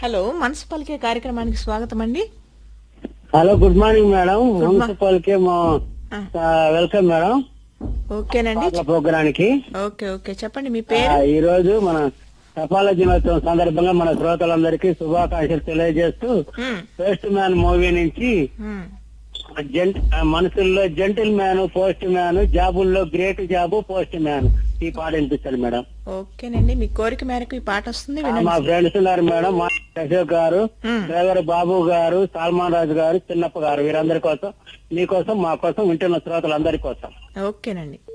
Hello మనసు పలికే కార్యక్రమానికి స్వాగతం అండి hello good morning madam Good ma- మున్సిపల్కి ఆ, వెల్కమ్ మేడం ఓకేనండి పాటల ప్రోగ్రానికి ఓకే ఓకే చెప్పండి మీ పేరు ఈ రోజు మన తపాలా దినోత్సవం సందర్భంగా మన శ్రోతలందరికీ శుభాకాంక్షలు తెలియజేస్తూ మ్, పోస్ట్ మ్యాన్ మూవీ నుంచి మ్. జెంట్ మనుషుల్లో జెంటిల్ మ్యాన్ పోస్ట్ మ్యాన్ జాబుల్లో గ్రేట్ జాబు పోస్ట్ మ్యాన్ ఈ పాట వినిపిస్తారు మేడం ఓకేనండి మీ కోరిక మేరకు ఈ పాట వస్తుంది ఆ, మా వినండి ఫ్రెండ్స్ ఉన్నారు మేడం మా అశోక్ గారు మ్. డ్రైవర్ బాబు గారు సల్మాన్ రాజు గారు చిన్నప్ప గారు వీరందరి కోసం మీకోసం మా కోసం వింటున్న శ్రోతలందరి కోసం ఓకేనండి